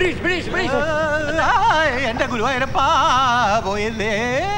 British British British എന്റെ ഗുരുവായൂരപ്പാ പോയല്ലേ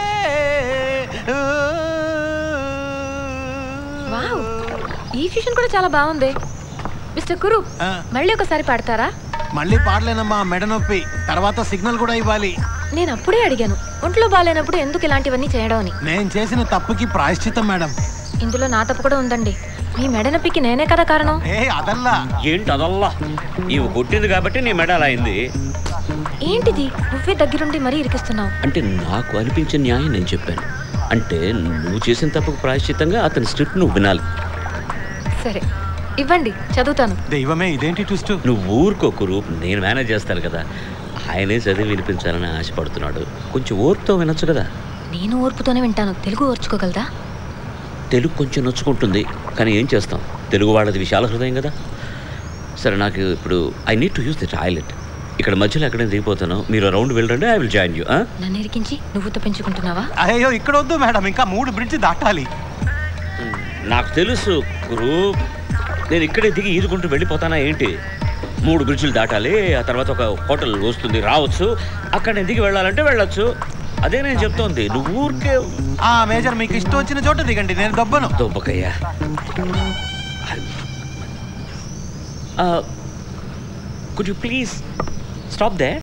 wow ఈ ఫ్యూషన్ కూడా చాలా బాగుంది మిస్టర్ కురు ఆ. మళ్ళీ ఒకసారి పాడతారా మళ్ళీ పాడలేనమ్మా మెడ నొప్పి తర్వాత సిగ్నల్ కూడా ఇవ్వాలి నేను అప్పుడే అడిగాను ఒంట్లో బాగాలేనప్పుడు ఎందుకు ఇలాంటివన్నీ చేయడం అని నేను చేసిన తప్పుకి ప్రాయశ్చిత్తం మేడం ఇందులో నా తప్పు కూడా ఉందండి మీ మెడ నొప్పికి నేనే కదా కారణం ఏ అదల్లా ఏంటి అదల్లా ఇవి కొట్టింది కాబట్టి నీ మెడ అలా అయింది ఏంటిది నువ్వే దగ్గరుండి మరీ ఇరికిస్తున్నావు అంటే నాకు అనిపించిన న్యాయం నేను చెప్పాను అంటే నువ్వు చేసిన తప్పుకు ప్రాయశ్చిత్తంగా అతని స్క్రిప్ట్ నువ్వు వినాలి సరే ఇవ్వండి చదువుతాను దైవమే ఇదేంటి ట్విస్ట్ నువ్వు ఊరుకో కురు నేను మేనేజ్ చేస్తాను కదా ఆయనే చదివి వినిపించాలని ఆశపడుతున్నాడు కొంచెం ఓర్పుతో వినొచ్చు కదా నేను ఓర్పుతోనే వింటాను తెలుగు ఓర్చుకోగలదా తెలుగు కొంచెం నొచ్చుకుంటుంది కానీ ఏం చేస్తాం తెలుగు వాళ్ళది విశాల హృదయం కదా సరే నాకు ఇప్పుడు I need to use the toilet ఇక్కడ మధ్యలో ఎక్కడ దిగిపోతాను మీరు రౌండ్ వెళ్ళండి ఐ విల్ జాయిన్ యూ నన్ను ఇరికించి నువ్వు తప్పించుకుంటున్నావా అయ్యో ఇక్కడ వద్దు మేడం ఇంకా మూడు బ్రిడ్జ్ దాటాలి నాకు తెలుసు గురు నేను ఇక్కడే దిగి ఈదుకుంటూ వెళ్ళిపోతానా ఏంటి మూడు బ్రిడ్జిలు దాటాలి ఆ తర్వాత ఒక హోటల్ వస్తుంది రావచ్చు అక్కడ నేను దిగి వెళ్ళాలంటే వెళ్ళొచ్చు అదే నేను చెప్తోంది నువ్వు ఊరికే ఆ మేజర్ మీకు ఇష్టం వచ్చిన చోట దిగండి నేను దబ్బను దొబ్బకయ్యా could you please stop they